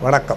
வணக்கம்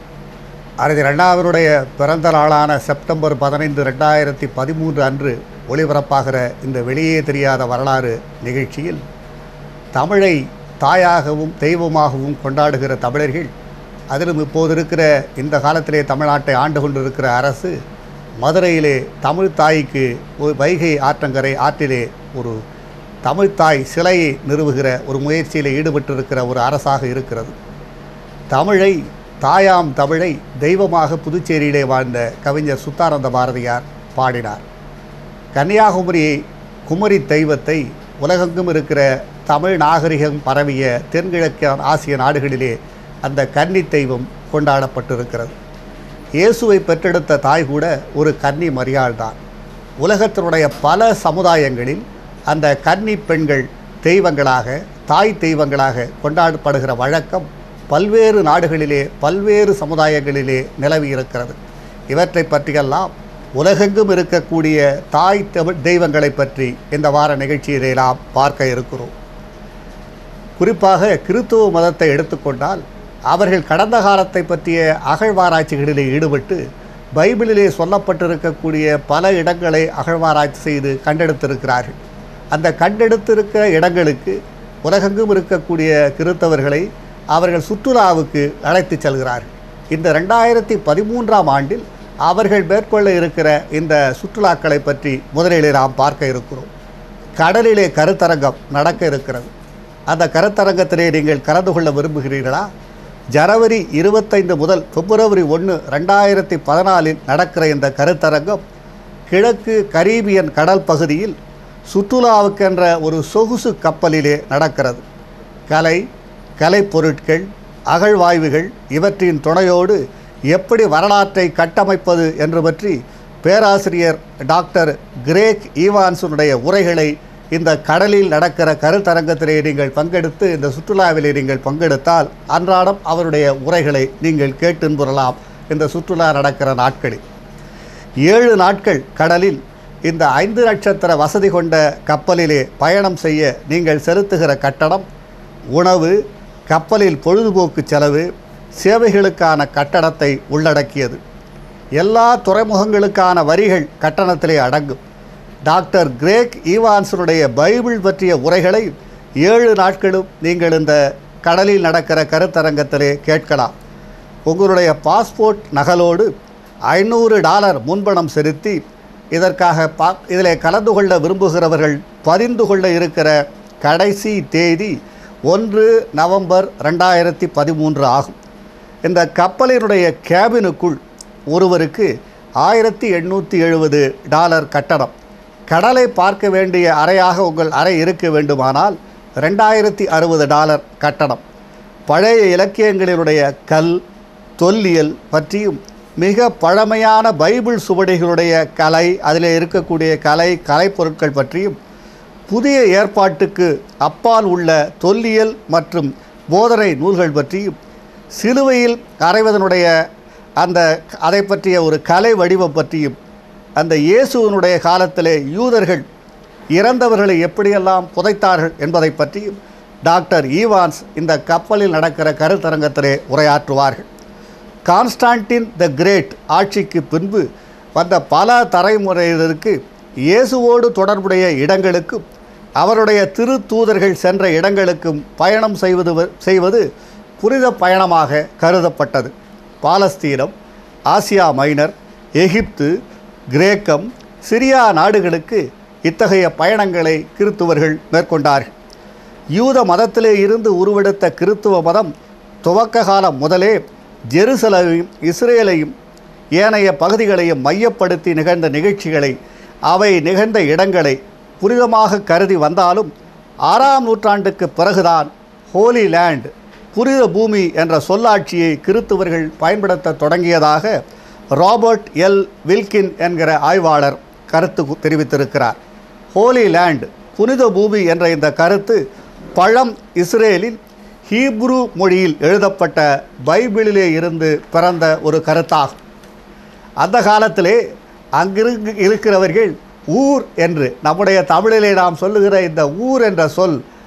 அறிஞர் அண்ணாவினுடைய பிறந்த நாளான செப்டம்பர் பதினைந்து ரெண்டாயிரத்தி பதிமூன்று அன்று ஒளிபரப்பாகிற இந்த வெளியே தெரியாத வரலாறு நிகழ்ச்சியில் தமிழை தாயாகவும் தெய்வமாகவும் கொண்டாடுகிற தமிழர்கள் அதிலும் இப்போது இருக்கிற இந்த காலத்திலே தமிழ்நாட்டை ஆண்டு கொண்டிருக்கிற அரசு மதுரையிலே தமிழ் தாய்க்கு ஒரு வைகை ஆற்றங்கரை ஆற்றிலே ஒரு தமிழ்த்தாய் சிலையை நிறுவுகிற ஒரு முயற்சியில் ஈடுபட்டிருக்கிற ஒரு அரசாக இருக்கிறது தமிழை தாயாம் தமிழை தெய்வமாக புதுச்சேரியிலே வாழ்ந்த கவிஞர் சுத்தானந்த பாரதியார் பாடினார் கன்னியாகுமரி குமரி தெய்வத்தை உலகெங்கும் இருக்கிற தமிழ் நாகரிகம் பரவிய தென்கிழக்கு ஆசிய நாடுகளிலே அந்த கன்னி தெய்வம் கொண்டாடப்பட்டிருக்கிறது இயேசுவை பெற்றெடுத்த தாய் கூட ஒரு கன்னி மரியாள் தான் உலகத்தினுடைய பல சமுதாயங்களில் அந்த கன்னி பெண்கள் தெய்வங்களாக தாய் தெய்வங்களாக கொண்டாடப்படுகிற வழக்கம் பல்வேறு நாடுகளிலே பல்வேறு சமுதாயங்களிலே நிலவி இருக்கிறது இவற்றை பற்றியெல்லாம் உலகெங்கும் இருக்கக்கூடிய தாய் தமிழ் தெய்வங்களை பற்றி இந்த வார நிகழ்ச்சியிலே நாம் பார்க்க இருக்கிறோம் குறிப்பாக கிறித்துவ மதத்தை எடுத்துக்கொண்டால் அவர்கள் கடந்த காலத்தை பற்றிய அகழ்வாராய்ச்சிகளிலே ஈடுபட்டு பைபிளிலே சொல்லப்பட்டிருக்கக்கூடிய பல இடங்களை அகழ்வாராய்ச்சி செய்து கண்டெடுத்திருக்கிறார்கள் அந்த கண்டெடுத்திருக்கிற இடங்களுக்கு உலகெங்கும் இருக்கக்கூடிய கிறித்தவர்களை அவர்கள் சுற்றுலாவுக்கு அழைத்து செல்கிறார்கள் இந்த ரெண்டாயிரத்தி பதிமூன்றாம் ஆண்டில் அவர்கள் மேற்கொள்ள இருக்கிற இந்த சுற்றுலாக்களை பற்றி முதலிலே நாம் பார்க்க இருக்கிறோம் கடலிலே கருத்தரங்கம் நடக்க இருக்கிறது அந்த கருத்தரங்கத்திலே நீங்கள் கலந்து கொள்ள விரும்புகிறீர்களா ஜனவரி இருபத்தைந்து முதல் பிப்ரவரி ஒன்று ரெண்டாயிரத்தி பதினாலில் நடக்கிற இந்த கருத்தரங்கம் கிழக்கு கரீபியன் கடல் பகுதியில் சுற்றுலாவுக்கென்ற ஒரு சொகுசு கப்பலிலே நடக்கிறது கலை கலைப்பொருட்கள் அகழ்வாய்வுகள் இவற்றின் துணையோடு எப்படி வரலாற்றை கட்டமைப்பது என்று பற்றி பேராசிரியர் டாக்டர் கிரேக் ஈவான்ஸுடைய உரைகளை இந்த கடலில் நடக்கிற கருத்தரங்கத்திலே நீங்கள் பங்கெடுத்து இந்த சுற்றுலாவிலே நீங்கள் பங்கெடுத்தால் அன்றாடம் அவருடைய உரைகளை நீங்கள் கேட்டுன்புறலாம் இந்த சுற்றுலா நடக்கிற நாட்களில் ஏழு நாட்கள் கடலில் இந்த ஐந்து நட்சத்திர வசதி கொண்ட கப்பலிலே பயணம் செய்ய நீங்கள் செலுத்துகிற கட்டணம் உணவு கப்பலில் பொழுதுபோக்கு செலவு சேவைகளுக்கான கட்டணத்தை உள்ளடக்கியது எல்லா துறைமுகங்களுக்கான வரிகள் கட்டணத்திலே அடங்கும் டாக்டர் கிரேக் ஈவான்ஸனுடைய பைபிள் பற்றிய உரைகளை ஏழு நாட்களும் நீங்கள் இந்த கடலில் நடக்கிற கருத்தரங்கத்திலே கேட்கலாம் உங்களுடைய பாஸ்போர்ட் நகலோடு ஐநூறு டாலர் முன்பணம் செலுத்தி இதற்காக பா இதில் கலந்து கொள்ள விரும்புகிறவர்கள் பதிந்து கொள்ள இருக்கிற கடைசி தேதி ஒன்று நவம்பர் ரெண்டாயிரத்தி பதிமூன்று ஆகும் இந்த கப்பலினுடைய கேபினுக்குள் ஒருவருக்கு ஆயிரத்தி எண்ணூற்றி எழுபது டாலர் கட்டணம் கடலை பார்க்க வேண்டிய அறையாக உங்கள் அறை இருக்க வேண்டுமானால் ரெண்டாயிரத்தி அறுபது டாலர் கட்டணம் பழைய இலக்கியங்களினுடைய கல் தொல்லியல் பற்றியும் மிக பழமையான பைபிள் சுவடிகளுடைய கலை அதில் இருக்கக்கூடிய கலை கலைப்பொருட்கள் பற்றியும் புதிய ஏற்பாட்டுக்கு அப்பால் உள்ள தொல்லியல் மற்றும் போதனை நூல்கள் பற்றியும் சிலுவையில் அறைவதனுடைய அந்த அதை பற்றிய ஒரு கலை வடிவம் பற்றியும் அந்த இயேசுவனுடைய காலத்திலே யூதர்கள் இறந்தவர்களை எப்படியெல்லாம் புதைத்தார்கள் என்பதை பற்றியும் டாக்டர் ஈவான்ஸ் இந்த கப்பலில் நடக்கிற கருத்தரங்கத்திலே உரையாற்றுவார்கள் கான்ஸ்டான்டின் த கிரேட் ஆட்சிக்கு பின்பு வந்த பல தலைமுறையினருக்கு இயேசுவோடு தொடர்புடைய இடங்களுக்கும் அவருடைய திரு தூதர்கள் சென்ற இடங்களுக்கும் பயணம் செய்வது செய்வது புனித பயணமாக கருதப்பட்டது பாலஸ்தீனம் ஆசியா மைனர் எகிப்து கிரேக்கம் சிரியா நாடுகளுக்கு இத்தகைய பயணங்களை கிறித்துவர்கள் மேற்கொண்டார்கள் யூத மதத்திலே இருந்து உருவெடுத்த கிறித்துவ மதம் துவக்க காலம் முதலே ஜெருசலையும் இஸ்ரேலையும் ஏனைய பகுதிகளையும் மையப்படுத்தி நிகழ்ந்த நிகழ்ச்சிகளை அவை நிகழ்ந்த இடங்களை புனிதமாக கருதி வந்தாலும் ஆறாம் நூற்றாண்டுக்கு பிறகுதான் ஹோலி லேண்ட் புனித பூமி என்ற சொல்லாட்சியை கிறித்துவர்கள் பயன்படுத்த தொடங்கியதாக ராபர்ட் எல் வில்கின் என்கிற ஆய்வாளர் கருத்து தெரிவித்திருக்கிறார் ஹோலி லேண்ட் புனித பூமி என்ற இந்த கருத்து பழம் இஸ்ரேலில் ஹீப்ரு மொழியில் எழுதப்பட்ட பைபிளிலே இருந்து பிறந்த ஒரு கருத்தாகும் அந்த காலத்திலே அங்கிருந்து இருக்கிறவர்கள் ஊர் என்று நம்முடைய தமிழிலே நாம் சொல்லுகிற இந்த ஊர் என்ற சொல்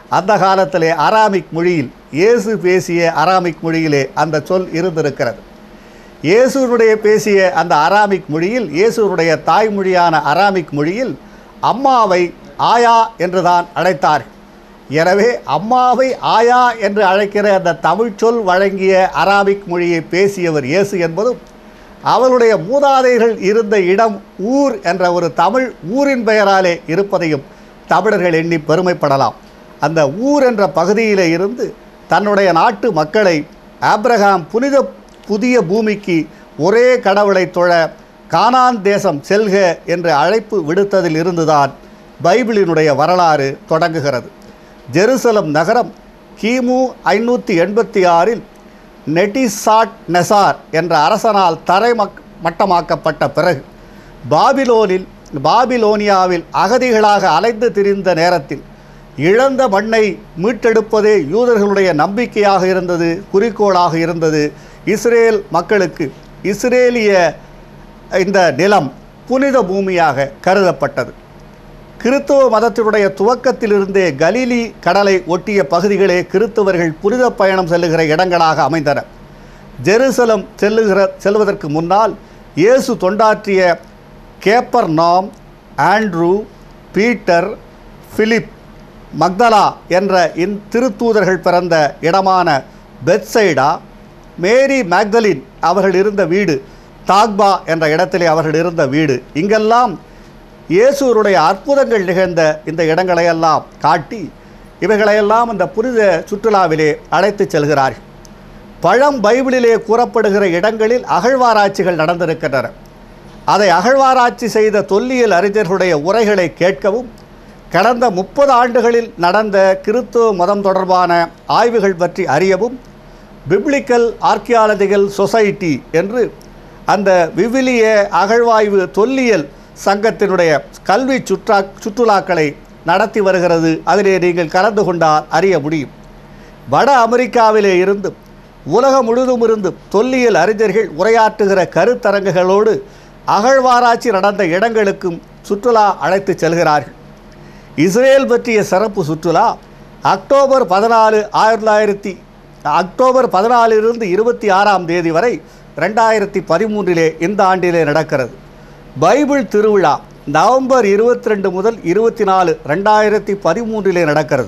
அந்த காலத்திலே அராமிக் மொழியில் இயேசு பேசிய அராமிக் மொழியிலே அந்த சொல் இருந்திருக்கிறது இயேசுனுடைய பேசிய அந்த அராமிக் மொழியில் இயேசுனுடைய தாய்மொழியான அராமிக் மொழியில் அம்மாவை ஆயா என்றுதான் அழைத்தார்கள் எனவே அம்மாவை ஆயா என்று அழைக்கிற அந்த தமிழ் சொல் வழங்கிய அராபிக் மொழியை பேசியவர் இயேசு என்பதும் அவருடைய மூதாதையர்கள் இருந்த இடம் ஊர் என்ற ஒரு தமிழ் ஊரின் பெயராலே இருப்பதையும் தமிழர்கள் எண்ணி பெருமைப்படலாம் அந்த ஊர் என்ற பகுதியிலே இருந்து தன்னுடைய நாட்டு மக்களை ஆப்ரஹாம் புனித புதிய பூமிக்கு ஒரே கடவுளை தொழ கானான் தேசம் செல்க என்ற அழைப்பு விடுத்ததில் இருந்துதான் பைபிளினுடைய வரலாறு தொடங்குகிறது ஜெருசலம் நகரம் கிமு ஐநூற்றி எண்பத்தி ஆறில் நெட்டிசாட் நெசார் என்ற அரசனால் தரைமக் மட்டமாக்கப்பட்ட பிறகு பாபிலோனில் பாபிலோனியாவில் அகதிகளாக அலைந்து திரிந்த நேரத்தில் இழந்த மண்ணை மீட்டெடுப்பதே யூதர்களுடைய நம்பிக்கையாக இருந்தது குறிக்கோளாக இருந்தது இஸ்ரேல் மக்களுக்கு இஸ்ரேலிய இந்த நிலம் புனித பூமியாக கருதப்பட்டது கிறித்துவ மதத்தினுடைய துவக்கத்திலிருந்தே கலிலி கடலை ஒட்டிய பகுதிகளே கிறித்தவர்கள் புனித பயணம் செல்லுகிற இடங்களாக அமைந்தன ஜெருசலம் செல்லுகிற செல்வதற்கு முன்னால் இயேசு தொண்டாற்றிய கேப்பர் நாம் ஆண்ட்ரூ பீட்டர் பிலிப் மக்தலா என்ற இந் திருத்தூதர்கள் பிறந்த இடமான பெத்சைடா மேரி மேக்தலின் அவர்கள் இருந்த வீடு தாக்பா என்ற இடத்திலே அவர்கள் இருந்த வீடு இங்கெல்லாம் இயேசுவருடைய அற்புதங்கள் நிகழ்ந்த இந்த இடங்களையெல்லாம் காட்டி இவைகளையெல்லாம் இந்த புனித சுற்றுலாவிலே அழைத்துச் செல்கிறார்கள் பழம் பைபிளிலே கூறப்படுகிற இடங்களில் அகழ்வாராய்ச்சிகள் நடந்திருக்கின்றன அதை அகழ்வாராய்ச்சி செய்த தொல்லியல் அறிஞர்களுடைய உரைகளை கேட்கவும் கடந்த முப்பது ஆண்டுகளில் நடந்த கிறித்துவ மதம் தொடர்பான ஆய்வுகள் பற்றி அறியவும் பிப்ளிக்கல் ஆர்கியாலஜிக்கல் சொசைட்டி என்று அந்த விவிலிய அகழ்வாய்வு தொல்லியல் சங்கத்தினுடைய கல்வி சுற்றா சுற்றுலாக்களை நடத்தி வருகிறது அதிலே நீங்கள் கலந்து கொண்டால் அறிய முடியும் வட அமெரிக்காவிலே இருந்து உலகம் முழுதும் இருந்து தொல்லியல் அறிஞர்கள் உரையாற்றுகிற கருத்தரங்குகளோடு அகழ்வாராய்ச்சி நடந்த இடங்களுக்கும் சுற்றுலா அழைத்து செல்கிறார்கள் இஸ்ரேல் பற்றிய சிறப்பு சுற்றுலா அக்டோபர் பதினாலு ஆயிரத்தி தொள்ளாயிரத்தி அக்டோபர் பதினாலிலிருந்து இருபத்தி ஆறாம் தேதி வரை ரெண்டாயிரத்தி பதிமூன்றிலே இந்த ஆண்டிலே நடக்கிறது பைபிள் திருவிழா நவம்பர் இருபத்தி ரெண்டு முதல் இருபத்தி நாலு ரெண்டாயிரத்தி பதிமூன்றிலே நடக்கிறது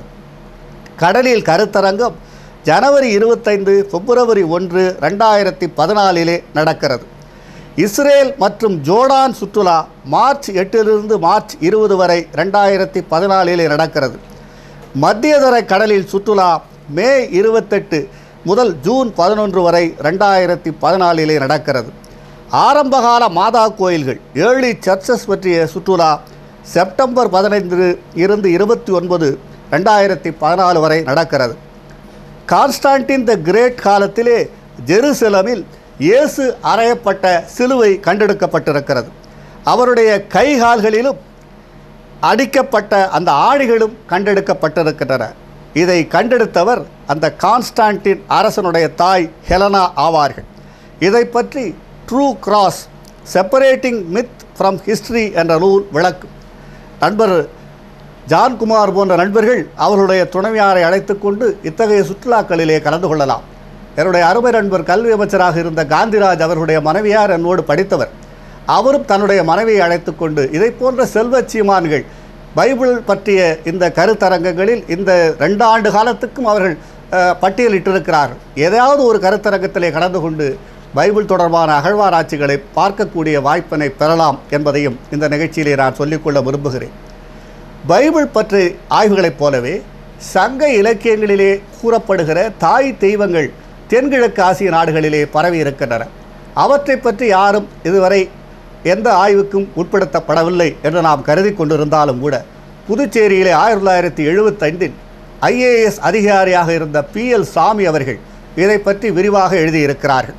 கடலில் கருத்தரங்கம் ஜனவரி இருபத்தைந்து பிப்ரவரி ஒன்று ரெண்டாயிரத்தி பதினாலிலே நடக்கிறது இஸ்ரேல் மற்றும் ஜோர்டான் சுற்றுலா மார்ச் எட்டிலிருந்து மார்ச் இருபது வரை ரெண்டாயிரத்தி பதினாலிலே நடக்கிறது மத்தியதரை கடலில் சுற்றுலா மே இருபத்தெட்டு முதல் ஜூன் பதினொன்று வரை ரெண்டாயிரத்தி பதினாலிலே நடக்கிறது ஆரம்பகால மாதா கோயில்கள் ஏர்லி சர்ச்சஸ் பற்றிய சுற்றுலா செப்டம்பர் பதினைந்து இருந்து இருபத்தி ஒன்பது ரெண்டாயிரத்தி பதினாலு வரை நடக்கிறது கான்ஸ்டான்டின் த கிரேட் காலத்திலே ஜெருசலமில் இயேசு அறையப்பட்ட சிலுவை கண்டெடுக்கப்பட்டிருக்கிறது அவருடைய கை கால்களிலும் அடிக்கப்பட்ட அந்த ஆணிகளும் கண்டெடுக்கப்பட்டிருக்கின்றன இதை கண்டெடுத்தவர் அந்த கான்ஸ்டான்டின் அரசனுடைய தாய் ஹெலனா ஆவார்கள் இதை பற்றி true cross separating myth from history என்ற நூல் விளக்கும் நண்பர் ஜான்குமார் போன்ற நண்பர்கள் அவர்களுடைய துணைவியாரை அழைத்துக்கொண்டு இத்தகைய சுற்றுலாக்களிலே கலந்து கொள்ளலாம் என்னுடைய அருமை நண்பர் கல்வி அமைச்சராக இருந்த காந்திராஜ் அவர்களுடைய மனைவியார் என்னோடு படித்தவர் அவரும் தன்னுடைய மனைவியை அழைத்துக்கொண்டு இதை போன்ற செல்வச் சீமான்கள் பைபிள் பற்றிய இந்த கருத்தரங்கங்களில் இந்த ரெண்டு ஆண்டு காலத்துக்கும் அவர்கள் அஹ், பட்டியலிட்டிருக்கிறார்கள் ஏதாவது ஒரு கருத்தரங்கத்திலே கலந்து கொண்டு பைபிள் தொடர்பான அகழ்வாராய்ச்சிகளை பார்க்கக்கூடிய வாய்ப்பினை பெறலாம் என்பதையும் இந்த நிகழ்ச்சியிலே நான் சொல்லிக்கொள்ள விரும்புகிறேன் பைபிள் பற்றி ஆய்வுகளைப் போலவே சங்க இலக்கியங்களிலே கூறப்படுகிற தாய் தெய்வங்கள் தென்கிழக்கு ஆசிய நாடுகளிலே பரவி இருக்கின்றன அவற்றை பற்றி யாரும் இதுவரை எந்த ஆய்வுக்கும் உட்படுத்தப்படவில்லை என்று நாம் கருதி கொண்டிருந்தாலும் கூட புதுச்சேரியிலே ஆயிரத்தி தொள்ளாயிரத்தி எழுபத்தைந்தில் ஐஏஎஸ் அதிகாரியாக இருந்த பி எல் சாமி அவர்கள் இதை பற்றி விரிவாக எழுதியிருக்கிறார்கள்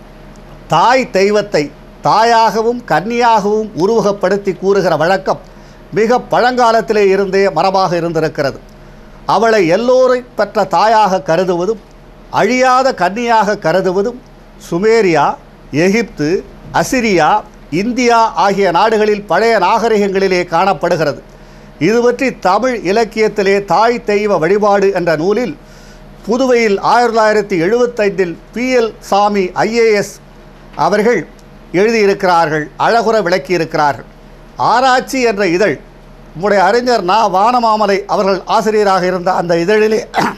தாய் தெய்வத்தை தாயாகவும் கன்னியாகவும் உருவகப்படுத்தி கூறுகிற வழக்கம் மிக பழங்காலத்திலே இருந்தே மரபாக இருந்திருக்கிறது அவளை எல்லோரை பெற்ற தாயாக கருதுவதும் அழியாத கன்னியாக கருதுவதும் சுமேரியா எகிப்து அசிரியா இந்தியா ஆகிய நாடுகளில் பழைய நாகரிகங்களிலே காணப்படுகிறது இது பற்றி தமிழ் இலக்கியத்திலே தாய் தெய்வ வழிபாடு என்ற நூலில் புதுவையில் ஆயிரத்தி தொள்ளாயிரத்தி எழுபத்தைந்தில் பிஎல் சாமி ஐஏஎஸ் அவர்கள் எழுதியிருக்கிறார்கள் அழகுற விளக்கியிருக்கிறார்கள் ஆராய்ச்சி என்ற இதழ் நம்முடைய அறிஞர் நா வானமாமலை அவர்கள் ஆசிரியராக இருந்த அந்த இதழிலே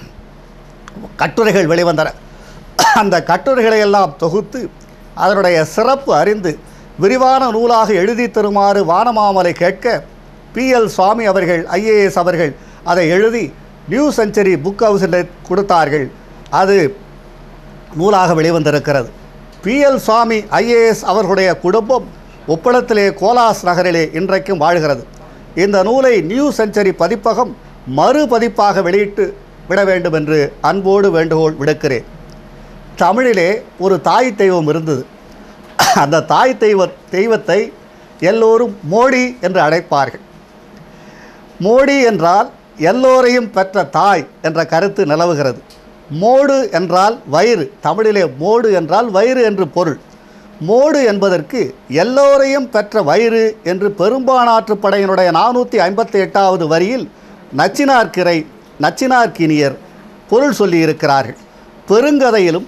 கட்டுரைகள் வெளிவந்தன அந்த கட்டுரைகளை எல்லாம் தொகுத்து அதனுடைய சிறப்பு அறிந்து விரிவான நூலாக எழுதி தருமாறு வானமாமலை கேட்க பிஎல் சுவாமி அவர்கள் ஐஏஎஸ் அவர்கள் அதை எழுதி நியூ செஞ்சுரி புக் ஹவுஸில் கொடுத்தார்கள் அது நூலாக வெளிவந்திருக்கிறது பிஎல் சுவாமி ஐஏஎஸ் அவர்களுடைய குடும்பம் உப்பளத்திலே கோலாஸ் நகரிலே இன்றைக்கும் வாழ்கிறது இந்த நூலை நியூ செஞ்சுரி பதிப்பகம் மறுபதிப்பாக வெளியிட்டு விட வேண்டும் என்று அன்போடு வேண்டுகோள் விடுக்கிறேன் தமிழிலே ஒரு தாய் தெய்வம் இருந்தது அந்த தாய் தெய்வ தெய்வத்தை எல்லோரும் மோடி என்று அழைப்பார்கள் மோடி என்றால் எல்லோரையும் பெற்ற தாய் என்ற கருத்து நிலவுகிறது மோடு என்றால் வயிறு தமிழிலே மோடு என்றால் வயிறு என்று பொருள் மோடு என்பதற்கு எல்லோரையும் பெற்ற வயிறு என்று பெரும்பானாற்று படையினுடைய நானூற்றி ஐம்பத்தி எட்டாவது வரியில் நச்சினார்கிரை நச்சினார்கினியர் பொருள் சொல்லியிருக்கிறார்கள் பெருங்கதையிலும்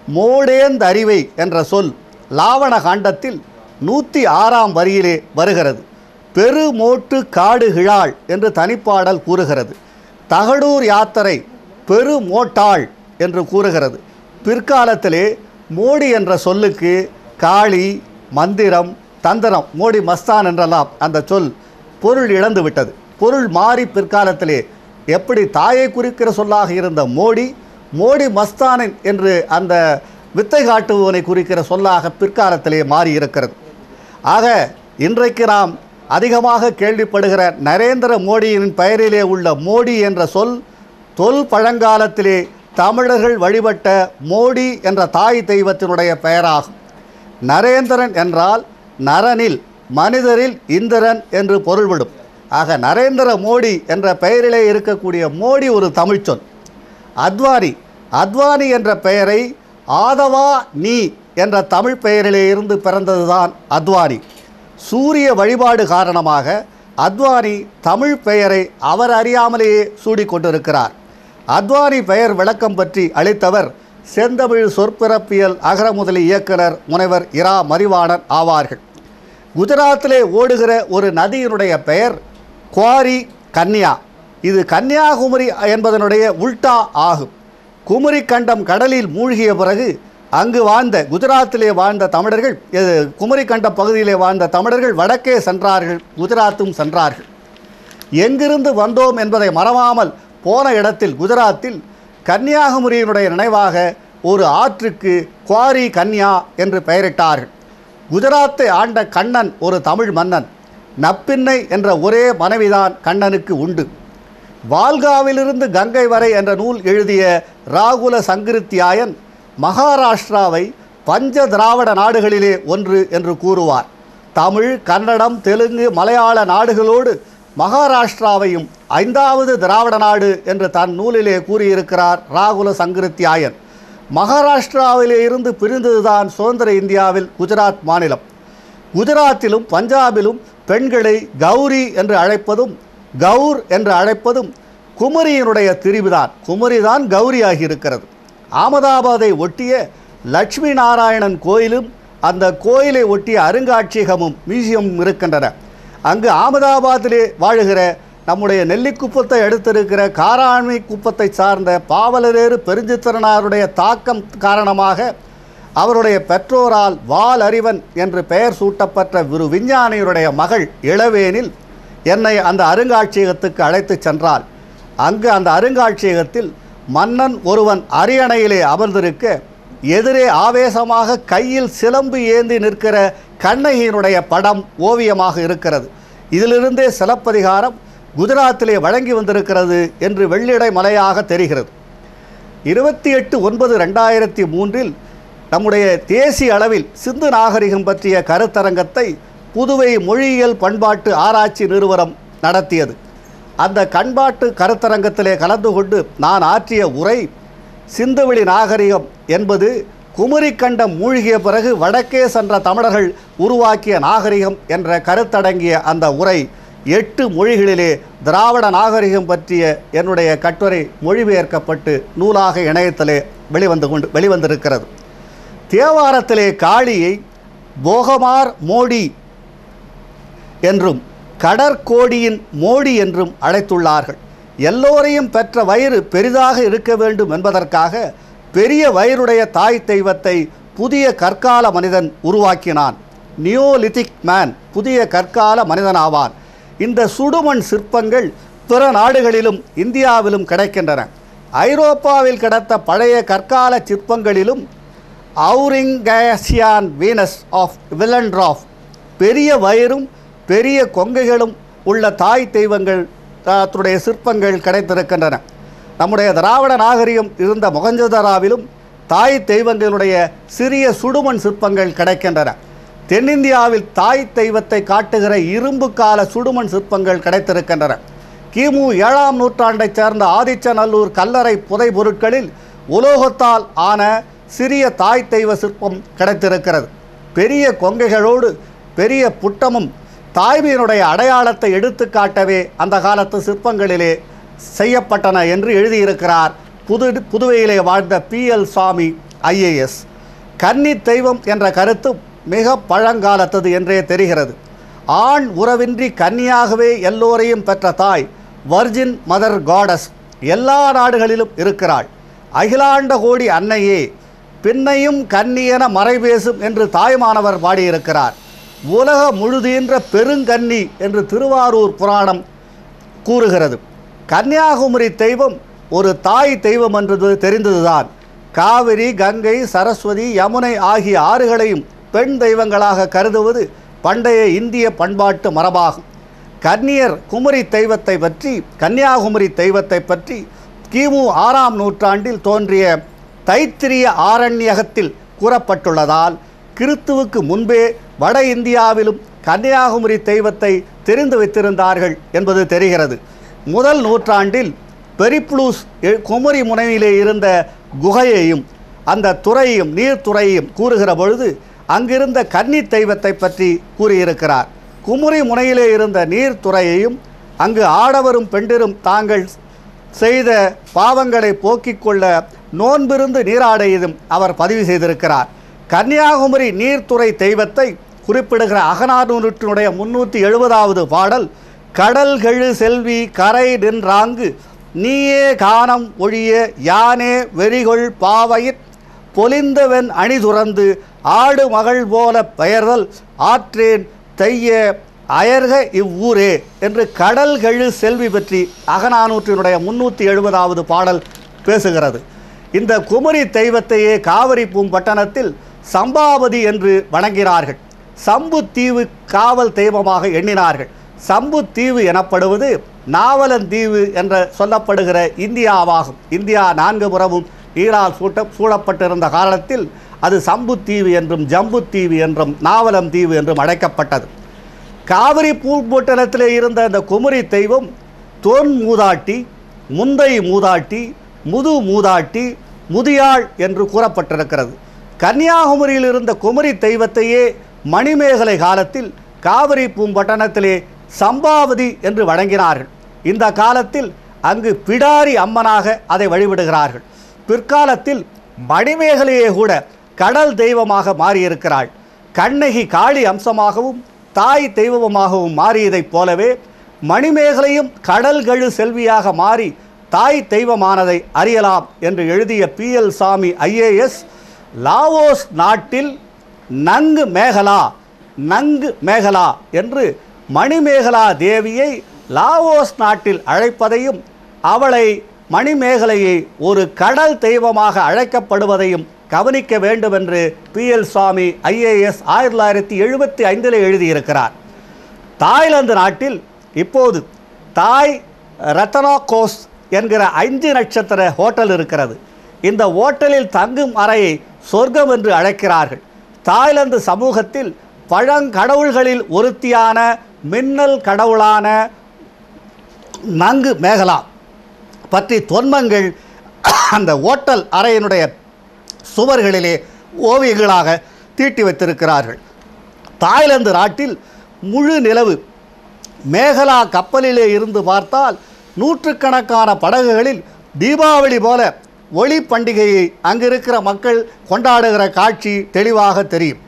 மோடேந்தறிவை என்ற சொல் லாவண காண்டத்தில் நூற்றி ஆறாம் வரியிலே வருகிறது பெருமோட்டு காடுகிழாள் என்று தனிப்பாடல் கூறுகிறது தகடூர் யாத்திரை பெருமோட்டாள் என்று கூறுகிறது பிற்காலத்திலே மோடி என்ற சொல்லுக்கு காளி மந்திரம் தந்திரம் மோடி மஸ்தான் என்றெல்லாம் அந்த சொல் பொருள் இழந்து விட்டது பொருள் மாறி பிற்காலத்திலே எப்படி தாயை குறிக்கிற சொல்லாக இருந்த மோடி மோடி மஸ்தானன் என்று அந்த வித்தை காட்டுபவனை குறிக்கிற சொல்லாக பிற்காலத்திலே மாறி இருக்கிறது ஆக இன்றைக்கு நாம் அதிகமாக கேள்விப்படுகிற நரேந்திர மோடியின் பெயரிலே உள்ள மோடி என்ற சொல் தொல் பழங்காலத்திலே தமிழர்கள் வழிபட்ட மோடி என்ற தாய் தெய்வத்தினுடைய பெயராகும் நரேந்திரன் என்றால் நரனில் மனிதரில் இந்திரன் என்று பொருள்விடும் ஆக நரேந்திர மோடி என்ற பெயரிலே இருக்கக்கூடிய மோடி ஒரு தமிழ்ச்சொல் அத்வானி அத்வானி என்ற பெயரை ஆதவா நீ என்ற தமிழ் பெயரிலே இருந்து பிறந்ததுதான் அத்வானி சூரிய வழிபாடு காரணமாக அத்வானி தமிழ் பெயரை அவர் அறியாமலேயே சூடிக்கொண்டிருக்கிறார் அத்வானி பெயர் விளக்கம் பற்றி அளித்தவர் செந்தமிழ் சொற்பிறப்பியல் அகரமுதலி இயக்குனர் முனைவர் இரா மதிவாணன் ஆவார்கள் குஜராத்திலே ஓடுகிற ஒரு நதியினுடைய பெயர் குவாரி கன்னியா இது கன்னியாகுமரி என்பதனுடைய உல்டா ஆகும் குமரி கண்டம் கடலில் மூழ்கிய பிறகு அங்கு வாழ்ந்த குஜராத்திலே வாழ்ந்த தமிழர்கள் இது குமரி கண்ட பகுதியிலே வாழ்ந்த தமிழர்கள் வடக்கே சென்றார்கள் குஜராத்தும் சென்றார்கள் எங்கிருந்து வந்தோம் என்பதை மறவாமல் போன இடத்தில் குஜராத்தில் கன்னியாகுமரியினுடைய நினைவாக ஒரு ஆற்றுக்கு குவாரி கன்யா என்று பெயரிட்டார்கள் குஜராத்தை ஆண்ட கண்ணன் ஒரு தமிழ் மன்னன் நப்பின்னை என்ற ஒரே மனைவிதான் கண்ணனுக்கு உண்டு வால்காவிலிருந்து கங்கை வரை என்ற நூல் எழுதிய ராகுல சங்கிருத்தியாயன் மகாராஷ்டிராவை பஞ்ச திராவிட நாடுகளிலே ஒன்று என்று கூறுவார் தமிழ் கன்னடம் தெலுங்கு மலையாள நாடுகளோடு மகாராஷ்டிராவையும் ஐந்தாவது திராவிட நாடு என்று தன் நூலிலே கூறியிருக்கிறார் ராகுல சங்கிருத்தியாயன் மகாராஷ்டிராவிலே இருந்து பிரிந்ததுதான் சுதந்திர இந்தியாவில் குஜராத் மாநிலம் குஜராத்திலும் பஞ்சாபிலும் பெண்களை கௌரி என்று அழைப்பதும் கௌர் என்று அழைப்பதும் குமரியினுடைய திரிவுதான் குமரிதான் கௌரியாகி இருக்கிறது ஆமதாபாத்தை ஒட்டிய லட்சுமி நாராயணன் கோயிலும் அந்த கோயிலை ஒட்டிய அருங்காட்சியகமும் மியூசியமும் இருக்கின்றன அங்கு ஆமதாபாத்திலே வாழுகிற நம்முடைய நெல்லிக்குப்பத்தை எடுத்திருக்கிற காராண்மை குப்பத்தை சார்ந்த பாவலரேறு பெருஞ்சித்திரனாருடைய தாக்கம் காரணமாக அவருடைய பெற்றோரால் வால் அறிவன் என்று பெயர் சூட்டப்பட்ட ஒரு விஞ்ஞானியுடைய மகள் இளவேனில் என்னை அந்த அருங்காட்சியகத்துக்கு அழைத்துச் சென்றாள் அங்கு அந்த அருங்காட்சியகத்தில் மன்னன் ஒருவன் அரியணையிலே அமர்ந்திருக்க எதிரே ஆவேசமாக கையில் சிலம்பு ஏந்தி நிற்கிற கண்ணகியினுடைய படம் ஓவியமாக இருக்கிறது இதிலிருந்தே சிலப்பதிகாரம் குஜராத்திலே வழங்கி வந்திருக்கிறது என்று வெள்ளிடை மலையாக தெரிகிறது இருபத்தி எட்டு ஒன்பது ரெண்டாயிரத்தி மூன்றில் நம்முடைய தேசிய அளவில் சிந்து நாகரிகம் பற்றிய கருத்தரங்கத்தை புதுவை மொழியியல் பண்பாட்டு ஆராய்ச்சி நிறுவனம் நடத்தியது அந்த கண்பாட்டு கருத்தரங்கத்திலே கலந்து கொண்டு நான் ஆற்றிய உரை சிந்துவெளி நாகரிகம் என்பது குமரி கண்டம் மூழ்கிய பிறகு வடக்கே சென்ற தமிழர்கள் உருவாக்கிய நாகரிகம் என்ற கருத்தடங்கிய அந்த உரை எட்டு மொழிகளிலே திராவிட நாகரிகம் பற்றிய என்னுடைய கட்டுரை மொழிபெயர்க்கப்பட்டு நூலாக இணையத்திலே வெளிவந்து கொண்டு வெளிவந்திருக்கிறது தேவாரத்திலே காளியை போகமார் மோடி என்றும் கடற்கோடியின் மோடி என்றும் அழைத்துள்ளார்கள் எல்லோரையும் பெற்ற வயிறு பெரிதாக இருக்க வேண்டும் என்பதற்காக பெரிய வயிறுடைய தாய் தெய்வத்தை புதிய கற்கால மனிதன் உருவாக்கினான் நியோலித்திக் மேன் புதிய கற்கால மனிதனாவான் இந்த சுடுமண் சிற்பங்கள் பிற நாடுகளிலும் இந்தியாவிலும் கிடைக்கின்றன ஐரோப்பாவில் கிடைத்த பழைய கற்கால சிற்பங்களிலும் அவுரிங்கேசியான் வீனஸ் ஆஃப் வில்லன்ட்ராஃப் பெரிய வயிறும் பெரிய கொங்கைகளும் உள்ள தாய் தெய்வங்கள் தன்னுடைய சிற்பங்கள் கிடைத்திருக்கின்றன நம்முடைய திராவிட நாகரிகம் இருந்த மொகஞ்சதராவிலும் தாய் தெய்வங்களுடைய சிறிய சுடுமண் சிற்பங்கள் கிடைக்கின்றன தென்னிந்தியாவில் தாய் தெய்வத்தை காட்டுகிற இரும்பு கால சுடுமண் சிற்பங்கள் கிடைத்திருக்கின்றன கிமு ஏழாம் நூற்றாண்டைச் சேர்ந்த ஆதிச்சநல்லூர் கல்லறை புதை பொருட்களில் உலோகத்தால் ஆன சிறிய தாய் தெய்வ சிற்பம் கிடைத்திருக்கிறது பெரிய கொங்கைகளோடு பெரிய புட்டமும் தாய்மையினுடைய அடையாளத்தை எடுத்து காட்டவே அந்த காலத்து சிற்பங்களிலே செய்யப்பட்டன என்று எழுதியிருக்கிறார் புது புதுவையிலே வாழ்ந்த பி எல் சுவாமி ஐஏஎஸ் கன்னி தெய்வம் என்ற கருத்து மிக பழங்காலத்தது என்றே தெரிகிறது ஆண் உறவின்றி கன்னியாகவே எல்லோரையும் பெற்ற தாய் வர்ஜின் மதர் காடஸ் எல்லா நாடுகளிலும் இருக்கிறாள் அகிலாண்ட கோடி அன்னையே பின்னையும் கன்னியென மறைபேசும் என்று தாய்மானவர் பாடியிருக்கிறார் உலக முழுதீன்ற பெருங்கன்னி என்று திருவாரூர் புராணம் கூறுகிறது கன்னியாகுமரி தெய்வம் ஒரு தாய் தெய்வம் என்றது தெரிந்ததுதான் காவிரி கங்கை சரஸ்வதி யமுனை ஆகிய ஆறுகளையும் பெண் தெய்வங்களாக கருதுவது பண்டைய இந்திய பண்பாட்டு மரபாகும் கன்னியர் குமரி தெய்வத்தை பற்றி கன்னியாகுமரி தெய்வத்தை பற்றி கிமு ஆறாம் நூற்றாண்டில் தோன்றிய தைத்திரிய ஆரண்யகத்தில் கூறப்பட்டுள்ளதால் கிறித்துவுக்கு முன்பே வட இந்தியாவிலும் கன்னியாகுமரி தெய்வத்தை தெரிந்து வைத்திருந்தார்கள் என்பது தெரிகிறது முதல் நூற்றாண்டில் பெரிப்ளூஸ் எ- குமரி முனையிலே இருந்த குகையையும் அந்த துறையையும் நீர்த்துறையையும் கூறுகிற பொழுது அங்கிருந்த கன்னி தெய்வத்தை பற்றி கூறியிருக்கிறார் குமரி முனையிலே இருந்த நீர்த்துறையையும் அங்கு ஆடவரும் பெண்டிரும் தாங்கள் செய்த பாவங்களை போக்கிக் கொள்ள நோன்பிருந்து நீராடையதும் அவர் பதிவு செய்திருக்கிறார் கன்னியாகுமரி நீர்த்துறை தெய்வத்தை குறிப்பிடுகிற அகநானூற்றினுடைய முன்னூற்றி எழுபதாவது பாடல் கடல்கெழு செல்வி கரை நின்றாங்கு நீயே காணம் ஒழிய யானே வெறிகொள் பாவையிற் பொலிந்தவன் அணி துறந்து ஆடு மகள் போல பெயர்தல் ஆற்றேன் தைய அயர்க இவ்வூரே என்று கடல்கெழு செல்வி பற்றி அகநானூற்றினுடைய முன்னூற்றி எழுபதாவது பாடல் பேசுகிறது இந்த குமரி தெய்வத்தையே காவிரி பூம்பட்டணத்தில் சம்பாவதி என்று வணங்கினார்கள் சம்பு தீவு காவல் தெய்வமாக எண்ணினார்கள் சம்பு தீவு எனப்படுவது நாவலன் தீவு என்ற சொல்லப்படுகிற இந்தியாவாகும் இந்தியா நான்கு புறமும் நீரால் சூட்ட சூழப்பட்டிருந்த காலத்தில் அது சம்பு தீவு என்றும் ஜம்பு தீவு என்றும் நாவலம் தீவு என்றும் அழைக்கப்பட்டது காவிரி பூம்பொட்டணத்திலே இருந்த அந்த குமரி தெய்வம் தோன் மூதாட்டி முந்தை மூதாட்டி முது மூதாட்டி முதியாள் என்று கூறப்பட்டிருக்கிறது கன்னியாகுமரியில் இருந்த குமரி தெய்வத்தையே மணிமேகலை காலத்தில் காவிரி பூம்பட்டணத்திலே சம்பாவதி என்று வழங்கினார்கள் இந்த காலத்தில் அங்கு பிடாரி அம்மனாக அதை வழிபடுகிறார்கள் பிற்காலத்தில் மணிமேகலையே கூட கடல் தெய்வமாக மாறியிருக்கிறாள் கண்ணகி காளி அம்சமாகவும் தாய் தெய்வமாகவும் மாறியதைப் போலவே மணிமேகலையும் கடல்கழு செல்வியாக மாறி தாய் தெய்வமானதை அறியலாம் என்று எழுதிய P L Samy IAS Laos நாட்டில் நங்கு மேகலா நங்கு மேகலா என்று மணிமேகலா தேவியை லாவோஸ் நாட்டில் அழைப்பதையும் அவளை மணிமேகலையை ஒரு கடல் தெய்வமாக அழைக்கப்படுவதையும் கவனிக்க வேண்டும் என்று பி எல் சுவாமி ஐஏஎஸ் ஆயிரத்தி தொள்ளாயிரத்தி எழுபத்தி ஐந்தில் எழுதியிருக்கிறார் தாய்லாந்து நாட்டில் இப்போது தாய் ரத்தனாகோஸ் என்கிற அஞ்சு நட்சத்திர ஹோட்டல் இருக்கிறது இந்த ஹோட்டலில் தங்கும் அறையை சொர்க்கம் என்று அழைக்கிறார்கள் தாய்லாந்து சமூகத்தில் பழங்கடவுள்களில் ஒருத்தியான மின்னல் கடவுளான நங்கு மேகலா பற்றி தொன்மங்கள் அந்த ஓட்டல் அறையினுடைய சுவர்களிலே ஓவியங்களாக தீட்டி வைத்திருக்கிறார்கள் தாய்லாந்து நாட்டில் முழு நிலவு மேகலா கப்பலிலே இருந்து பார்த்தால் நூற்றுக்கணக்கான படகுகளில் தீபாவளி போல ஒளி பண்டிகையை அங்கிருக்கிற மக்கள் கொண்டாடுகிற காட்சி தெளிவாக தெரியும்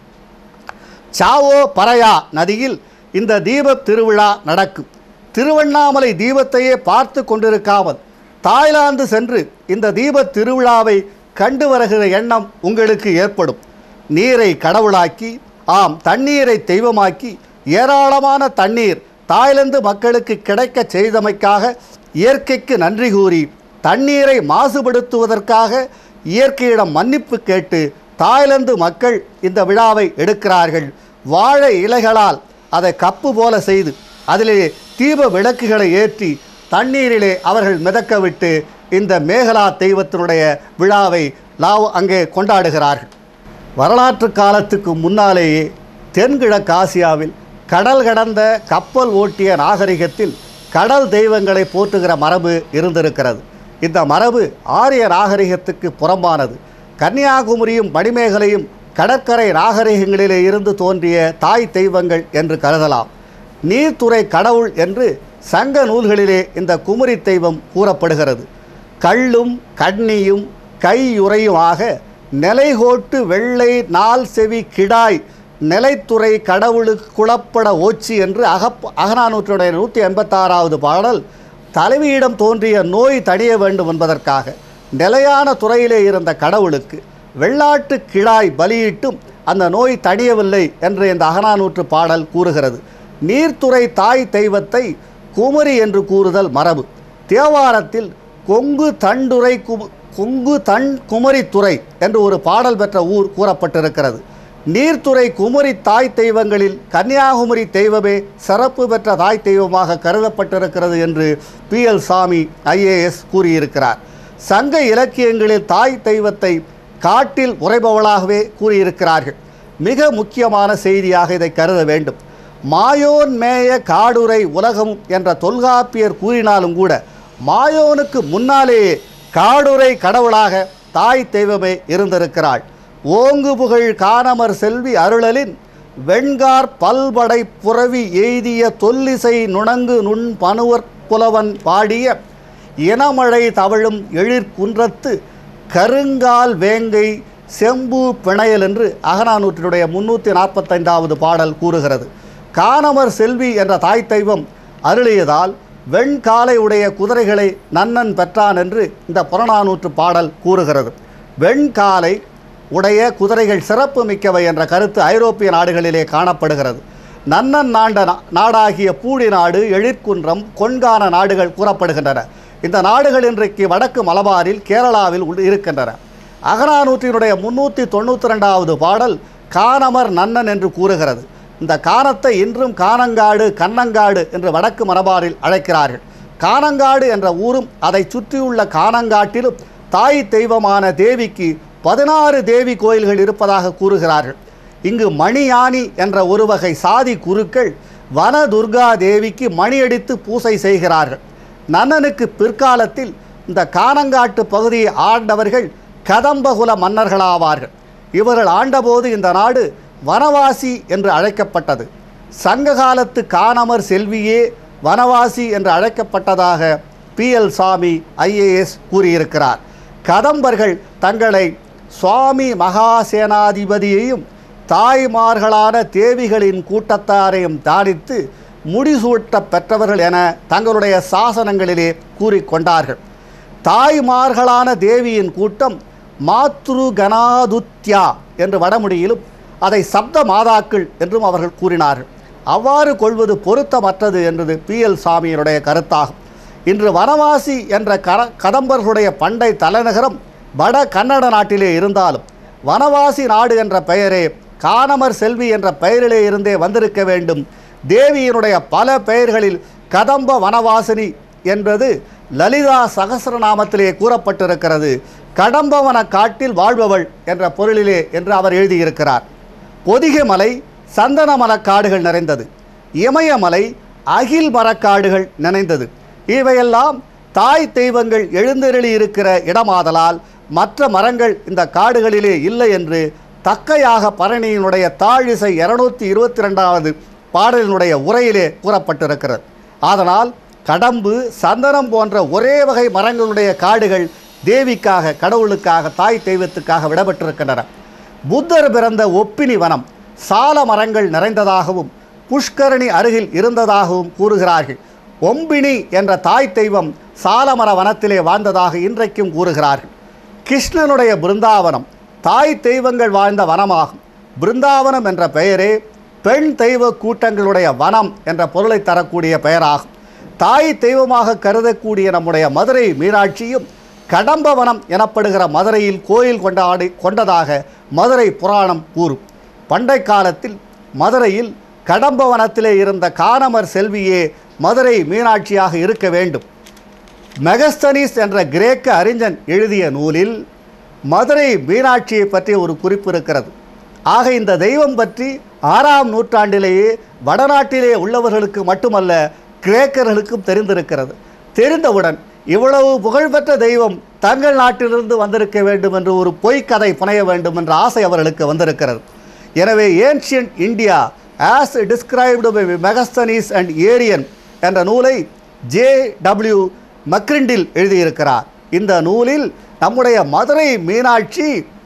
சாவோ பரையா நதியில் இந்த தீபத் திருவிழா நடக்கும் திருவண்ணாமலை தீபத்தையே பார்த்து கொண்டிருக்காமல் தாய்லாந்து சென்று இந்த தீபத் திருவிழாவை கண்டு வருகிற எண்ணம் உங்களுக்கு ஏற்படும் நீரை கடவுளாக்கி ஆம் தண்ணீரை தெய்வமாக்கி ஏராளமான தண்ணீர் தாய்லாந்து மக்களுக்கு கிடைக்கச் செய்தமைக்காக இயற்கைக்கு நன்றி கூறி தண்ணீரை மாசுபடுத்துவதற்காக இயற்கையிடம் மன்னிப்பு கேட்டு தாய்லாந்து மக்கள் இந்த விழாவை எடுக்கிறார்கள் வாழை இலைகளால் அதை கப்பு போல செய்து அதிலே தீப விளக்குகளை ஏற்றி தண்ணீரிலே அவர்கள் மிதக்க விட்டு இந்த மேகலா தெய்வத்தினுடைய விழாவை லாவ் அங்கே கொண்டாடுகிறார்கள் வரலாற்று காலத்துக்கு முன்னாலேயே தென்கிழக்கு ஆசியாவில் கடல் கடந்த கப்பல் ஓட்டிய நாகரிகத்தில் கடல் தெய்வங்களை போற்றுகிற மரபு இருந்திருக்கிறது இந்த மரபு ஆரிய நாகரிகத்துக்கு புறம்பானது கன்னியாகுமரியும் மணிமேகலையும் கடற்கரை நாகரிகங்களிலே இருந்து தோன்றிய தாய் தெய்வங்கள் என்று கருதலாம் நீர்த்துறை கடவுள் என்று சங்க நூல்களிலே இந்த குமரி தெய்வம் கூறப்படுகிறது கள்ளும் கண்ணியும் கையுறையுமாக நிலைகோட்டு வெள்ளை நாள் செவி கிடாய் நிலைத்துறை கடவுளுக்கு குளப்பட ஓச்சி என்று அகப் அகநானூற்றுடைய நூற்றி எண்பத்தாறாவது பாடல் தலைவியிடம் தோன்றிய நோய் தணிய வேண்டும் என்பதற்காக நிலையான துறையிலே இருந்த கடவுளுக்கு வெள்ளாட்டு கிடாய் பலியிட்டும் அந்த நோய் தணியவில்லை என்று இந்த அகநானூற்று பாடல் கூறுகிறது நீர்த்துறை தாய் தெய்வத்தை குமரி என்று கூறுதல் மரபு தேவாரத்தில் கொங்கு தண்டுரை கு கொங்கு தன் குமரித்துறை என்று ஒரு பாடல் பெற்ற ஊர் கூறப்பட்டிருக்கிறது நீர்த்துறை குமரி தாய் தெய்வங்களில் கன்னியாகுமரி தெய்வமே சிறப்பு பெற்ற தாய் தெய்வமாக கருதப்பட்டிருக்கிறது என்று பி எல் சாமி ஐஏஎஸ் கூறியிருக்கிறார் சங்க இலக்கியங்களில் தாய் தெய்வத்தை காட்டில் உறைபவளாகவே கூறியிருக்கிறார்கள் மிக முக்கியமான செய்தியாக இதை கருத வேண்டும் மாயோன் மேய காடுரை உலகம் என்ற தொல்காப்பியர் கூறினாலும் கூட மாயோனுக்கு முன்னாலேயே காடுரை கடவுளாக தாய் தெய்வமே இருந்திருக்கிறாள் ஓங்கு புகழ் காணமர் செல்வி அருளலின் வெண்கார் பல்படை புறவி எய்திய தொல்லிசை நுணங்கு நுண் பனுவர் புலவன் பாடிய இனமழை தவழும் எழிற்குன்றத்து கருங்கால் வேங்கை செம்பு பிணையல் என்று அகநானூற்றினுடைய முன்னூற்றி நாற்பத்தைந்தாவது பாடல் கூறுகிறது காணமர் செல்வி என்ற தாய் தெய்வம் அருளியதால் வெண்காலை உடைய குதிரைகளை நன்னன் பெற்றான் என்று இந்த புறநானூற்று பாடல் கூறுகிறது வெண்காலை உடைய குதிரைகள் சிறப்பு மிக்கவை என்ற கருத்து ஐரோப்பிய நாடுகளிலே காணப்படுகிறது நன்னன் நாண்ட நா- நாடாகிய பூடி நாடு எழிற்குன்றம் கொண்கான நாடுகள் கூறப்படுகின்றன இந்த நாடுகள் இன்றைக்கு வடக்கு மலபாரில் கேரளாவில் உள் இருக்கின்றன அகநானூற்றினுடைய முன்னூற்றி தொண்ணூற்றி ரெண்டாவது பாடல் கானமர் நன்னன் என்று கூறுகிறது இந்த கானத்தை இன்றும் கானங்காடு கண்ணங்காடு என்று வடக்கு மலபாரில் அழைக்கிறார்கள் கானங்காடு என்ற ஊரும் அதை சுற்றியுள்ள கானங்காட்டிலும் தாய் தெய்வமான தேவிக்கு பதினாறு தேவி கோயில்கள் இருப்பதாக கூறுகிறார்கள் இங்கு மணியானி என்ற ஒரு வகை சாதி குருக்கள் வன துர்கா தேவிக்கு மணியடித்து பூசை செய்கிறார்கள் நன்னனுக்கு பிற்காலத்தில் இந்த கானங்காட்டு பகுதியை ஆண்டவர்கள் கதம்பகுல மன்னர்களாவார்கள் இவர்கள் ஆண்டபோது இந்த நாடு வனவாசி என்று அழைக்கப்பட்டது சங்க காலத்து கானமர் செல்வியே வனவாசி என்று அழைக்கப்பட்டதாக பி எல் சாமி ஐஏஎஸ் கூறியிருக்கிறார் கதம்பர்கள் தங்களை சுவாமி மகாசேனாதிபதியையும் தாய்மார்களான தேவிகளின் கூட்டத்தாரையும் தானித்து முடிசூட்ட பெற்றவர்கள் என தங்களுடைய சாசனங்களிலே கூறிக்கொண்டார்கள் தாய்மார்களான தேவியின் கூட்டம் மாத்ரு கணாதுத்யா என்று வடமொழியிலும் அதை சப்த மாதாக்கள் என்றும் அவர்கள் கூறினார்கள் அவ்வாறு கொள்வது பொருத்தமற்றது என்றது பி எல் சாமியினுடைய கருத்தாகும் இன்று வனவாசி என்ற கர கதம்பர்களுடைய பண்டை தலைநகரம் வட கன்னட நாட்டிலே இருந்தாலும் வனவாசி நாடு என்ற பெயரே கானமர் செல்வி என்ற பெயரிலே இருந்தே வந்திருக்க வேண்டும் தேவியினுடைய பல பெயர்களில் கதம்ப வனவாசினி என்பது லலிதா சகசிரநாமத்திலே கூறப்பட்டிருக்கிறது கடம்பவன காட்டில் வாழ்பவள் என்ற பொருளிலே என்று அவர் எழுதியிருக்கிறார் பொதிகை மலை சந்தன மரக்காடுகள் நிறைந்தது இமயமலை அகில் மரக்காடுகள் நிறைந்தது இவையெல்லாம் தாய் தெய்வங்கள் எழுந்தருளி இருக்கிற இடமாதலால் மற்ற மரங்கள் இந்த காடுகளிலே இல்லை என்று தக்கையாக பரணியினுடைய தாழிசை இருநூத்தி இருபத்தி ரெண்டாவது பாடலினுடைய உரையிலே கூறப்பட்டிருக்கிறது அதனால் கடம்பு சந்தனம் போன்ற ஒரே வகை மரங்களுடைய காடுகள் தேவிக்காக கடவுளுக்காக தாய் தெய்வத்துக்காக விடப்பட்டிருக்கின்றன புத்தர் பிறந்த ஒப்பினி வனம் சால மரங்கள் நிறைந்ததாகவும் புஷ்கரணி அருகில் இருந்ததாகவும் கூறுகிறார்கள் ஒம்பினி என்ற தாய் தெய்வம் சாலமர வனத்திலே வாழ்ந்ததாக இன்றைக்கும் கூறுகிறார்கள் கிருஷ்ணனுடைய பிருந்தாவனம் தாய் தெய்வங்கள் வாழ்ந்த வனமாகும் பிருந்தாவனம் என்ற பெயரே பெண் தெய்வ கூட்டங்களுடைய வனம் என்ற பொருளை தரக்கூடிய பெயராகும் தாய் தெய்வமாக கருதக்கூடிய நம்முடைய மதுரை மீனாட்சியும் கடம்பவனம் எனப்படுகிற மதுரையில் கோயில் கொண்டாடி கொண்டதாக மதுரை புராணம் கூறும் பண்டை காலத்தில் மதுரையில் கடம்பவனத்திலே இருந்த கானமர் செல்வியே மதுரை மீனாட்சியாக இருக்க வேண்டும் மெகஸ்தனிஸ் என்ற கிரேக்க அறிஞன் எழுதிய நூலில் மதுரை மீனாட்சியை பற்றி ஒரு குறிப்பு இருக்கிறது ஆக இந்த தெய்வம் பற்றி ஆறாம் நூற்றாண்டிலேயே வடநாட்டிலே உள்ளவர்களுக்கு மட்டுமல்ல கிரேக்கர்களுக்கும் தெரிந்திருக்கிறது தெரிந்தவுடன் இவ்வளவு புகழ்பெற்ற தெய்வம் தங்கள் நாட்டிலிருந்து வந்திருக்க வேண்டும் என்று ஒரு பொய்க்கதை புனைய வேண்டும் என்ற ஆசை அவர்களுக்கு வந்திருக்கிறது எனவே ancient India as described by Megasthenes and Arrian என்ற நூலை ஜே டபிள்யூ மக்ரிண்டில் எழுதியிருக்கிறார் இந்த நூலில் நம்முடைய மதுரை மீனாட்சி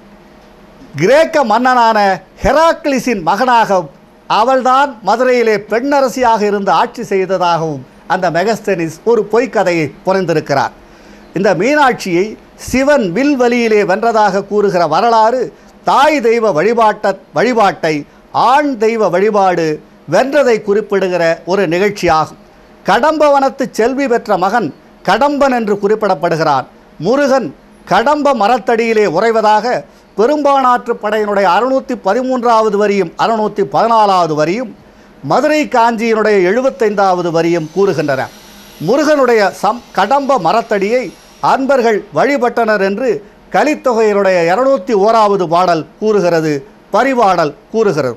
கிரேக்க மன்னனான ஹெராக்லிஸின் மகனாக அவள்தான் மதுரையிலே பெண்ணரசியாக இருந்து ஆட்சி செய்ததாகவும் அந்த மெகஸ்தனிஸ் ஒரு பொய்க்கதையை புனைந்திருக்கிறார் இந்த மீனாட்சியை சிவன் வில் வழியிலே வென்றதாக கூறுகிற வரலாறு தாய் தெய்வ வழிபாட்ட வழிபாட்டை ஆண் தெய்வ வழிபாடு வென்றதை குறிப்பிடுகிற ஒரு நிகழ்ச்சியாகும் கடம்பவனத்து செல்வி பெற்ற மகன் கடம்பன் என்று குறிப்பிடப்படுகிறான் முருகன் கடம்ப மரத்தடியிலே உறைவதாக பெரும்பானாற்று படையினுடைய அறுநூற்றி பதிமூன்றாவது வரியும் அறுநூற்றி பதினாலாவது வரியும் மதுரை காஞ்சியினுடைய எழுபத்தைந்தாவது வரியும் கூறுகின்றன முருகனுடைய சம் கடம்ப மரத்தடியை அன்பர்கள் வழிபட்டனர் என்று கலித்தொகையினுடைய இருநூத்தி ஓராவது பாடல் கூறுகிறது பரிபாடல் கூறுகிறது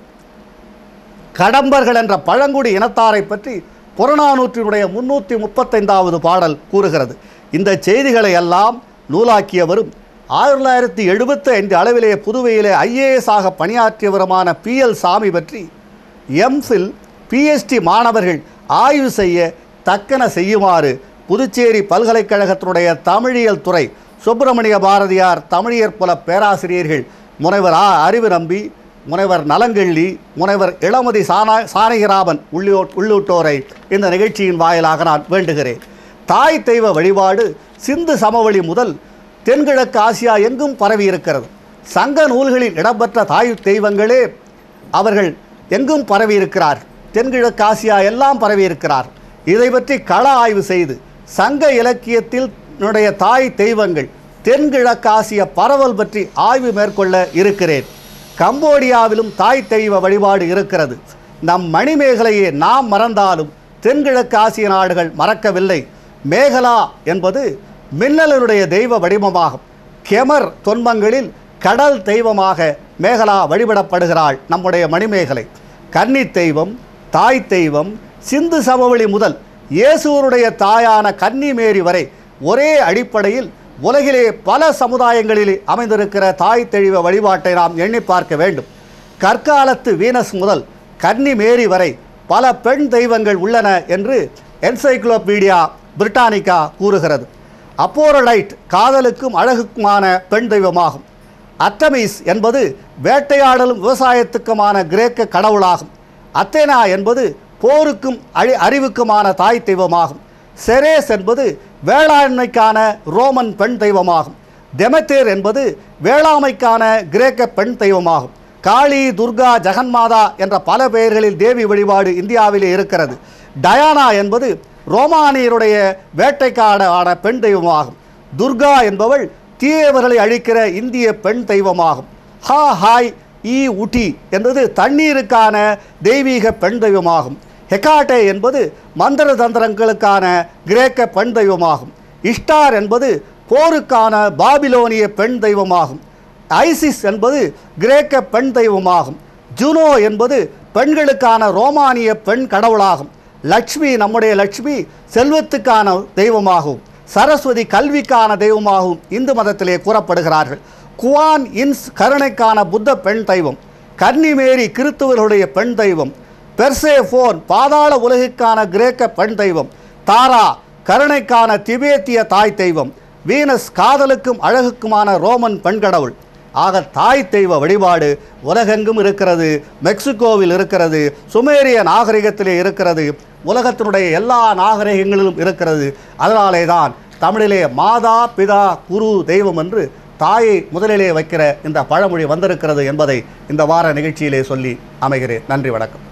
கடம்பர்கள் என்ற பழங்குடி இனத்தாரை பற்றி புறநானூற்றினுடைய முன்னூற்றி முப்பத்தைந்தாவது பாடல் கூறுகிறது இந்த செய்திகளை எல்லாம் நூலாக்கியவரும் ஆயிரத்தி தொள்ளாயிரத்தி எழுபத்தி ஐந்து அளவிலே புதுவையிலே ஐஏஎஸ் ஆக பணியாற்றியவருமான பிஎல் சாமி பற்றி எம்ஃபில் பிஎஸ்டி மாணவர்கள் ஆய்வு செய்ய தக்கன செய்யுமாறு புதுச்சேரி பல்கலைக்கழகத்தினுடைய தமிழியல் துறை சுப்பிரமணிய பாரதியார் தமிழியற் புல பேராசிரியர்கள் முனைவர் ஆ அறிவு நம்பி முனைவர் நலங்கள்ளி முனைவர் இளமதி சானா சானகிராமன் உள்ளியோ உள்ளிட்டோரை இந்த நிகழ்ச்சியின் வாயிலாக நான் வேண்டுகிறேன் தாய் தெய்வ வழிபாடு சிந்து சமவெளி முதல் தென்கிழக்கு ஆசியா எங்கும் பரவி இருக்கிறது சங்க நூல்களில் இடம்பெற்ற தாய் தெய்வங்களே அவர்கள் எங்கும் பரவி இருக்கிறார் தென்கிழக்கு ஆசியா எல்லாம் பரவி இருக்கிறார் இதை பற்றி கள ஆய்வு செய்து சங்க இலக்கியத்தில் என்னுடைய தாய் தெய்வங்கள் தென்கிழக்காசிய பரவல் பற்றி ஆய்வு மேற்கொள்ள இருக்கிறேன் கம்போடியாவிலும் தாய் தெய்வ வழிபாடு இருக்கிறது நம் மணிமேகலையை நாம் மறந்தாலும் தென்கிழக்கு ஆசிய நாடுகள் மறக்கவில்லை மேகலா என்பது மின்னலனுடைய தெய்வ வடிவமாகும் கெமர் தொன்மங்களில் கடல் தெய்வமாக மேகலா வழிபடப்படுகிறாள் நம்முடைய மணிமேகலை கன்னி தெய்வம் தாய் தெய்வம் சிந்து சமவெளி முதல் இயேசுவனுடைய தாயான கன்னிமேரி வரை ஒரே அடிப்படையில் உலகிலே பல சமுதாயங்களில் அமைந்திருக்கிற தாய் தெய்வ வழிபாட்டை நாம் எண்ணி பார்க்க வேண்டும் கற்காலத்து வீனஸ் முதல் கன்னிமேரி வரை பல பெண் தெய்வங்கள் உள்ளன என்று என்சைக்ளோபீடியா பிரிட்டானிக்கா கூறுகிறது அப்போரலைட் காதலுக்கும் அழகுக்குமான பெண் தெய்வமாகும் அத்தமிஸ் என்பது வேட்டையாடலும் விவசாயத்துக்குமான கிரேக்க கடவுளாகும் அத்தேனா என்பது போருக்கும் அழி அறிவுக்குமான தாய் தெய்வமாகும் செரேஸ் என்பது வேளாண்மைக்கான ரோமன் பெண் தெய்வமாகும் டெமத்தேர் என்பது வேளாண்மைக்கான கிரேக்க பெண் தெய்வமாகும் காளி துர்கா ஜெகன்மாதா என்ற பல பெயர்களில் தேவி வழிபாடு இந்தியாவிலே இருக்கிறது டயானா என்பது ரோமானியருடைய வேட்டைக்கான பெண் தெய்வமாகும் துர்கா என்பவள் தீயவர்களை அழிக்கிற இந்திய பெண் தெய்வமாகும் ஹா ஹாய் ஈ உட்டி என்பது தண்ணீருக்கான தெய்வீக பெண் தெய்வமாகும் ஹெக்காட்டே என்பது மந்திர தந்திரங்களுக்கான கிரேக்க பெண் தெய்வமாகும் இஷ்டார் என்பது போருக்கான பாபிலோனிய பெண் தெய்வமாகும் ஐசிஸ் என்பது கிரேக்க பெண் தெய்வமாகும் ஜூனோ என்பது பெண்களுக்கான ரோமானிய பெண் கடவுளாகும் லட்சுமி நம்முடைய லட்சுமி செல்வத்துக்கான தெய்வமாகும் சரஸ்வதி கல்விக்கான தெய்வமாகவும் இந்து மதத்திலே கூறப்படுகிறார்கள் குவான் இன்ஸ் கருணைக்கான புத்த பெண் தெய்வம் கன்னிமேரி கிறித்துவர்களுடைய பெண் தெய்வம் பெர்சேஃபோன் பாதாள உலகிற்கான கிரேக்க பெண் தெய்வம் தாரா கருணைக்கான திபேத்திய தாய் தெய்வம் வீனஸ் காதலுக்கும் அழகுக்குமான ரோமன் பெண்கடவுள் ஆக தாய் தெய்வ வழிபாடு உலகெங்கும் இருக்கிறது மெக்சிகோவில் இருக்கிறது சுமேரிய நாகரிகத்திலே இருக்கிறது உலகத்தினுடைய எல்லா நாகரிகங்களிலும் இருக்கிறது அதனாலே தான் தமிழிலே மாதா பிதா குரு தெய்வம் என்று தாயை முதலிலே வைக்கிற இந்த பழமொழி வந்திருக்கிறது என்பதை இந்த வார நிகழ்ச்சியிலே சொல்லி அமைகிறேன் நன்றி வணக்கம்